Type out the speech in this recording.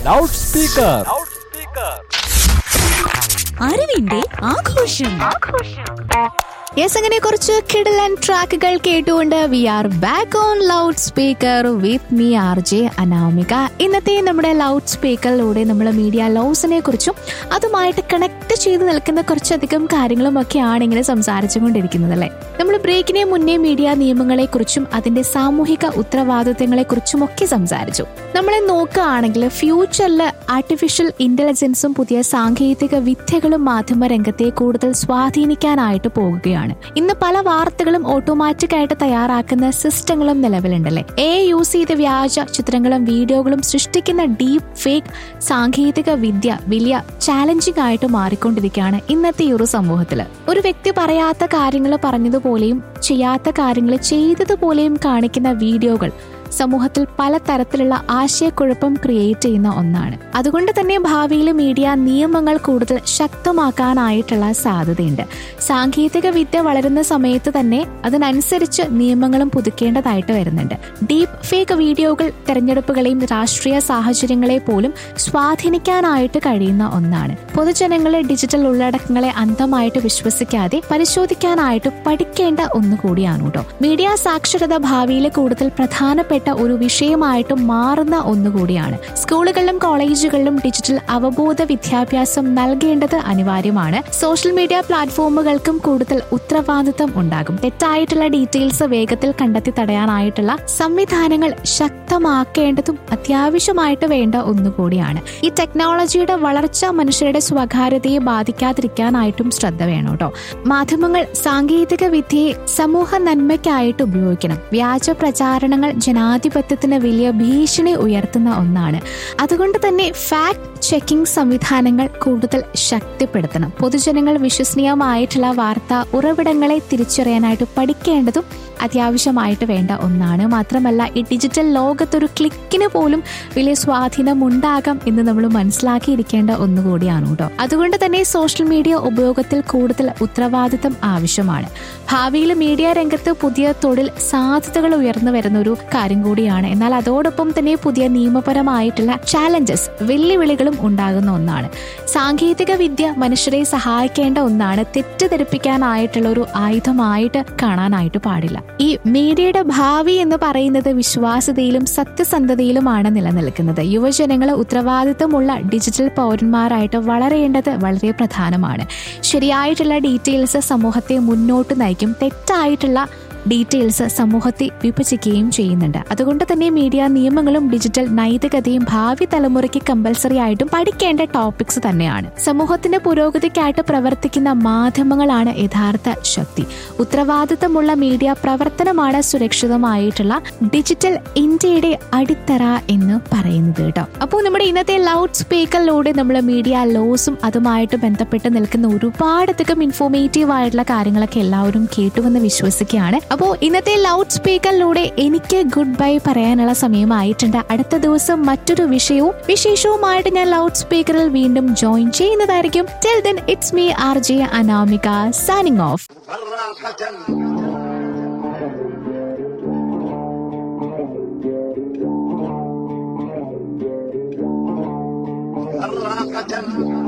loud speaker അറിവിന്റെ ആഘോഷം yes അങ്ങനെ കുറച്ച് കിടലൻ ട്രാക്കുകൾ കേട്ടുകൊണ്ട് we are back on loud speaker with me R J Anamika ഇന്നത്തെ നമ്മുടെ ലൗഡ് സ്പീക്കറിലൂടെ നമ്മൾ മീഡിയ ലോസിനെ കുറിച്ചും അതുമായിട്ട് കണക്ട് ചെയ്ത് നിൽക്കുന്ന കുറച്ചധികം കാര്യങ്ങളും ഒക്കെയാണ് ഇങ്ങനെ സംസാരിച്ചുകൊണ്ടിരിക്കുന്നത് അല്ലേ നമ്മൾ ബ്രേക്കിനെ മുന്നേ മീഡിയ നിയമങ്ങളെ കുറിച്ചും അതിന്റെ സാമൂഹിക ഉത്തരവാദിത്തങ്ങളെ കുറിച്ചും ഒക്കെ സംസാരിച്ചു നമ്മളെ നോക്കുകയാണെങ്കിൽ ഫ്യൂച്ചറിൽ ആർട്ടിഫിഷ്യൽ ഇന്റലിജൻസും പുതിയ സാങ്കേതിക വിദ്യകളും മാധ്യമ രംഗത്തെ കൂടുതൽ സ്വാധീനിക്കാനായിട്ട് പോകുകയാണ് ഇന്ന് പല വാർത്തകളും ഓട്ടോമാറ്റിക് ആയിട്ട് തയ്യാറാക്കുന്ന സിസ്റ്റങ്ങളും നിലവിലുണ്ടല്ലേ എ യൂസ് ചെയ്ത വ്യാജ ചിത്രങ്ങളും വീഡിയോകളും സൃഷ്ടിക്കുന്ന ഡീപ് ഫേക്ക് സാങ്കേതിക വിദ്യ വലിയ ചാലഞ്ചിങ് ആയിട്ട് മാറിക്കൊണ്ടിരിക്കുകയാണ് ഇന്നത്തെ ഈ ഒരു സമൂഹത്തിൽ ഒരു വ്യക്തി പറയാത്ത കാര്യങ്ങൾ പറഞ്ഞതുപോലെയും ചെയ്യാത്ത കാര്യങ്ങൾ ചെയ്തതുപോലെയും കാണിക്കുന്ന വീഡിയോകൾ സമൂഹത്തിൽ പലതരത്തിലുള്ള ആശയക്കുഴപ്പം ക്രിയേറ്റ് ചെയ്യുന്ന ഒന്നാണ് അതുകൊണ്ട് തന്നെ ഭാവിയിൽ മീഡിയ നിയമങ്ങൾ കൂടുതൽ ശക്തമാക്കാനായിട്ടുള്ള സാധ്യതയുണ്ട് സാങ്കേതിക വിദ്യ വളരുന്ന സമയത്ത് തന്നെ അതിനനുസരിച്ച് നിയമങ്ങളും പുതുക്കേണ്ടതായിട്ട് വരുന്നുണ്ട് ഡീപ് ഫേക്ക് വീഡിയോകൾ തെരഞ്ഞെടുപ്പുകളെയും രാഷ്ട്രീയ സാഹചര്യങ്ങളെ പോലും സ്വാധീനിക്കാനായിട്ട് കഴിയുന്ന ഒന്നാണ് പൊതുജനങ്ങളെ ഡിജിറ്റൽ ഉള്ളടക്കങ്ങളെ അന്ധമായിട്ട് വിശ്വസിക്കാതെ പരിശോധിക്കാനായിട്ട് പഠിക്കേണ്ട ഒന്നുകൂടിയാണ് കേട്ടോ മീഡിയ സാക്ഷരത ഭാവിയിൽ കൂടുതൽ പ്രധാനപ്പെട്ട ഒരു വിഷയമായിട്ട് മാറുന്ന ഒന്നുകൂടിയാണ് സ്കൂളുകളിലും കോളേജുകളിലും ഡിജിറ്റൽ അവബോധ വിദ്യാഭ്യാസം നൽകേണ്ടത് അനിവാര്യമാണ് സോഷ്യൽ മീഡിയ പ്ലാറ്റ്ഫോമുകൾക്കും കൂടുതൽ ഉത്തരവാദിത്തം ഉണ്ടാകും തെറ്റായിട്ടുള്ള ഡീറ്റെയിൽസ് വേഗത്തിൽ കണ്ടെത്തി തടയാനായിട്ടുള്ള സംവിധാനങ്ങൾ ശക്തമാക്കേണ്ടതും അത്യാവശ്യമായിട്ട് വേണ്ട ഒന്നുകൂടിയാണ് ഈ ടെക്നോളജിയുടെ വളർച്ച മനുഷ്യരുടെ സ്വകാര്യതയെ ബാധിക്കാതിരിക്കാനായിട്ടും ശ്രദ്ധ വേണം കേട്ടോ മാധ്യമങ്ങൾ സാങ്കേതിക വിദ്യയെ സമൂഹ നന്മയ്ക്കായിട്ട് ഉപയോഗിക്കണം വ്യാജ പ്രചാരണങ്ങൾ ജനാധിപത്യത്തിന് വലിയ ഭീഷണി ഉയർത്തുന്ന ഒന്നാണ് അതുകൊണ്ട് തന്നെ ഫാക്ട് ചെക്കിംഗ് സംവിധാനങ്ങൾ കൂടുതൽ ശക്തിപ്പെടുത്തണം പൊതുജനങ്ങൾ വിശ്വസനീയമായിട്ടുള്ള വാർത്താ ഉറവിടങ്ങളെ തിരിച്ചറിയാനായിട്ട് പഠിക്കേണ്ടതും അത്യാവശ്യമായിട്ട് വേണ്ട ഒന്നാണ് മാത്രമല്ല ഈ ഡിജിറ്റൽ ലോകത്തൊരു ക്ലിക്കിന് പോലും വലിയ സ്വാധീനം ഉണ്ടാകാം എന്ന് നമ്മൾ മനസ്സിലാക്കിയിരിക്കേണ്ട ഒന്നുകൂടിയാണ് കേട്ടോ അതുകൊണ്ട് തന്നെ സോഷ്യൽ മീഡിയ ഉപയോഗത്തിൽ കൂടുതൽ ഉത്തരവാദിത്തം ആവശ്യമാണ് ഭാവിയിൽ മീഡിയ രംഗത്ത് പുതിയ തൊഴിൽ സാധ്യതകൾ ഉയർന്നു വരുന്ന ഒരു കാര്യം കൂടിയാണ് എന്നാൽ അതോടൊപ്പം തന്നെ പുതിയ നിയമപരമായിട്ടുള്ള ചാലഞ്ചസ് വെല്ലുവിളികളും ഉണ്ടാകുന്ന ഒന്നാണ് സാങ്കേതിക വിദ്യ മനുഷ്യരെ സഹായിക്കേണ്ട ഒന്നാണ് തെറ്റിദ്ധരിപ്പിക്കാനായിട്ടുള്ള ഒരു ആയുധമായിട്ട് കാണാനായിട്ട് പാടില്ല ഈ മീഡിയയുടെ ഭാവി എന്ന് പറയുന്നത് വിശ്വാസ്യതയിലും സത്യസന്ധതയിലുമാണ് നിലനിൽക്കുന്നത് യുവജനങ്ങൾ ഉത്തരവാദിത്തമുള്ള ഡിജിറ്റൽ പൗരന്മാരായിട്ട് വളരേണ്ടത് വളരെ പ്രധാനമാണ് ശരിയായിട്ടുള്ള ഡീറ്റെയിൽസ് സമൂഹത്തെ മുന്നോട്ട് നയിക്കും തെറ്റായിട്ടുള്ള ഡീറ്റെയിൽസ് സമൂഹത്തെ വിഭജിക്കുകയും ചെയ്യുന്നുണ്ട് അതുകൊണ്ട് തന്നെ മീഡിയ നിയമങ്ങളും ഡിജിറ്റൽ നൈതികതയും ഭാവി തലമുറയ്ക്ക് കമ്പൽസറി ആയിട്ടും പഠിക്കേണ്ട ടോപ്പിക്സ് തന്നെയാണ് സമൂഹത്തിന്റെ പുരോഗതിക്കായിട്ട് പ്രവർത്തിക്കുന്ന മാധ്യമങ്ങളാണ് യഥാർത്ഥ ശക്തി ഉത്തരവാദിത്തമുള്ള മീഡിയ പ്രവർത്തനമാണ് സുരക്ഷിതമായിട്ടുള്ള ഡിജിറ്റൽ ഇന്ത്യയുടെ അടിത്തറ എന്ന് പറയുന്നത് കേട്ടോ അപ്പോൾ നമ്മുടെ ഇന്നത്തെ ലൗഡ് സ്പീക്കറിലൂടെ നമ്മൾ മീഡിയ ലോസും അതുമായിട്ട് ബന്ധപ്പെട്ട് നിൽക്കുന്ന ഒരുപാടധികം ഇൻഫോർമേറ്റീവ് ആയിട്ടുള്ള കാര്യങ്ങളൊക്കെ എല്ലാവരും കേട്ടുവെന്ന് വിശ്വസിക്കുകയാണ് അപ്പോൾ ഇന്നത്തെ ലൗഡ് സ്പീക്കറിലൂടെ എനിക്ക് ഗുഡ് ബൈ പറയാനുള്ള സമയമായിട്ടുണ്ട് അടുത്ത ദിവസം മറ്റൊരു വിഷയവും വിശേഷവുമായിട്ട് ഞാൻ ലൗഡ് സ്പീക്കറിൽ വീണ്ടും ജോയിൻ ചെയ്യുന്നതായിരിക്കും till then it's me R J Anamika signing off براقة